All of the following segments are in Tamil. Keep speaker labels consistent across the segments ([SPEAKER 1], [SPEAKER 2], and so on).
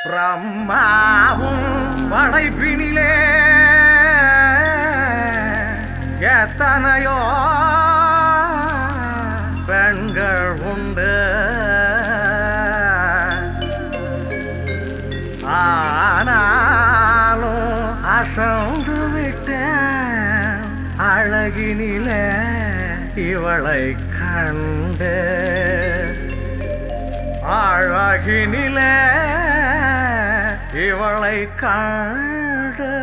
[SPEAKER 1] பிரம்மாவும் படைப்பினிலே எத்தனையோ பெண்கள் உண்டு ஆனாலும் அசந்து விட்டேன் அழகினிலே இவளை கண்டு அழகினிலே இவளை கண்டு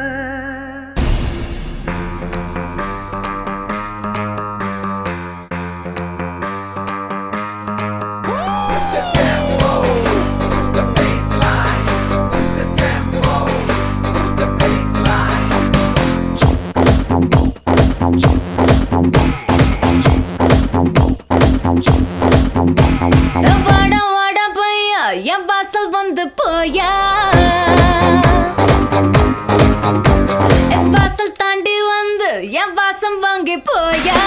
[SPEAKER 2] Push the tempo, push the baseline, push the tempo, push the baseline.
[SPEAKER 3] வாடா வாடா பையா என் வாசல் வந்து போயா என் வாசல் தாண்டி வந்து என் வாசம் வாங்கி போயா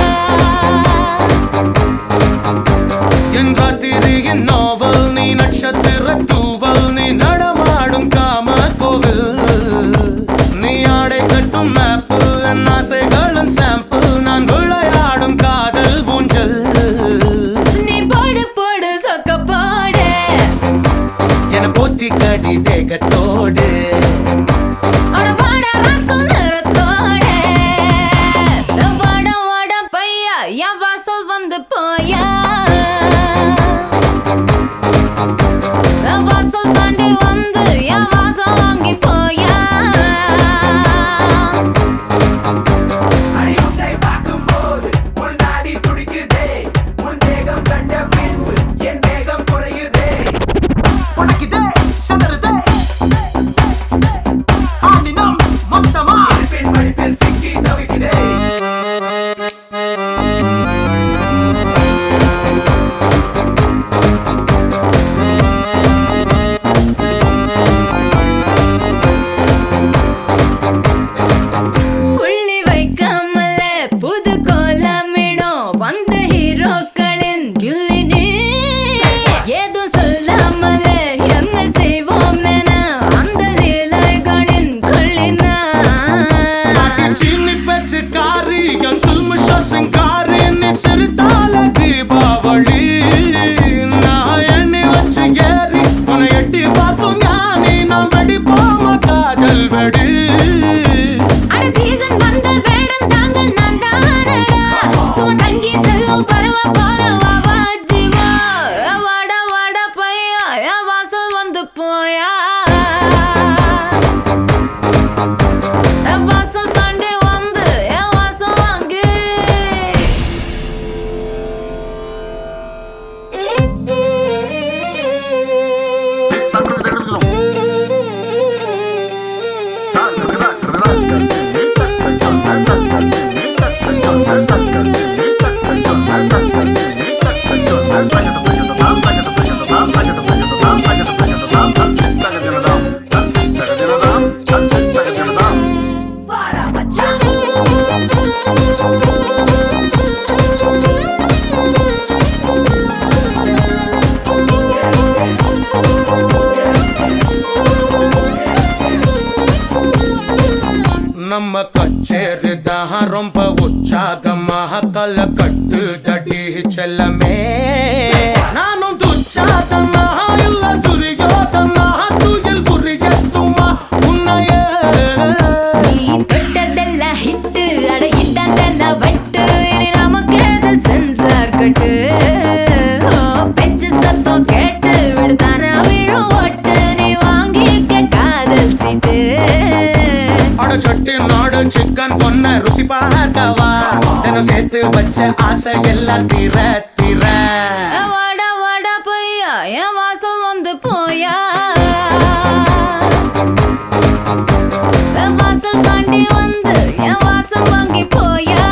[SPEAKER 4] என் ராத்திரியின் நாவல் நீ நட்சத்திர தூவல் நீ நடமாடும் காம கோவில் நீ ஆடை கட்டும் மேப்பு என் ஆசைகளின் சாம்பிள் நான் விளையாடும் காதல் ஊஞ்சல்
[SPEAKER 3] நீ போடு போடு சொக்க போடு
[SPEAKER 4] என போத்தி கடி தேகத்தோடு
[SPEAKER 3] அட வாடா ராஸ்கல் நிறத்தோடு வாடா வாடா பையா என் வாசல் வந்து போயா என் வாசல் தாண்டி வந்து என் வாசம் வாங்கி போயா
[SPEAKER 2] அடியுன்னை பார்க்கும்போது உன் நாடி துடிக்குதே உன் தேகம் கண்ட பின்பு என் வேகம் குறையுதே
[SPEAKER 4] உனக்குதே சதறுதே ஆனினம் மொத்தமா
[SPEAKER 2] பின் படிப்பில் சிக்கி தவிக்கிறேன்
[SPEAKER 3] புள்ளி வைக்காமலே புது கோலமிடும் வந்த ஹீரோக்களின் கில்லினி ஏதும் சொல்லாமலே என்ன செய்வோம் என அந்த லீலைகளின் கொள்ளினா
[SPEAKER 4] சீனி பேச்சு காரி என் சுல்முஷ சிங்காரி நீ சிறுதால தீபாவளி நான் எண்ணி வச்சு ஏறி உன்னை எட்டி பார்ப்போம் ஞானி நாம் வெடிப்போம காதல் வெடி
[SPEAKER 3] அட சீசன் வந்த வேடம் தாங்கள் நான் தானடா சும்மா தங்கி செல்லும் பரவ போல வா ஜீவா வாடா வாடா பையா என் வாசல் வந்து போயா என் வாசல் தாண்டி வந்து என் வாசம் வாங்கி வாடா மச்சான்
[SPEAKER 4] நம்ம கச்சேரி தான் ரொம்ப உற்சாகமாக கல கட்டு தடி செல்லமே நானும் துச்சாதனா இல்ல துரியோதனா துயில் புரியட்டுமா உன்னையே
[SPEAKER 3] நீ தொட்டதெல்லாம் ஹிட்டு அட இதான் வட்டு இனி நமக்கு எது சென்சார் கட்டு ஓ, பெச்சு சத்தம் கேட்டு விடுதான விழும் ஓட்டு நீ வாங்கிக்க காதல் சீட்டு
[SPEAKER 4] அட சட்டி நாடு சிக்கன் பொண்ண ருசி பார்க்கவா தினம் சேர்த்து வச்ச ஆசை எல்லாம் தீர தீர
[SPEAKER 3] வாடா வாடா பையா என் வாசல் வந்து போயா என் வாசல் தாண்டி வந்து என் வாசம் வாங்கி போயா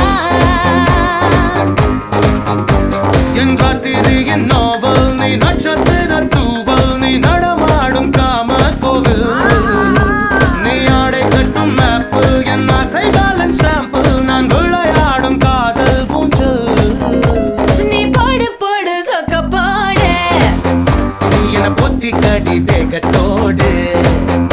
[SPEAKER 4] என் ராத்திரியின் நாவல் நீ நட்சத்திர தூவல் நீ நடமாடும் காம கோவில் நீ ஆடை கட்டும் மேப்பு என் ஆசைகளின் சாம்பிள் நான் விளையாடும் காதல் ஊஞ்சல்
[SPEAKER 3] நீ போடு போடு சொக்க போடு
[SPEAKER 4] நீ என பொத்தி கடி தேகத்தோடு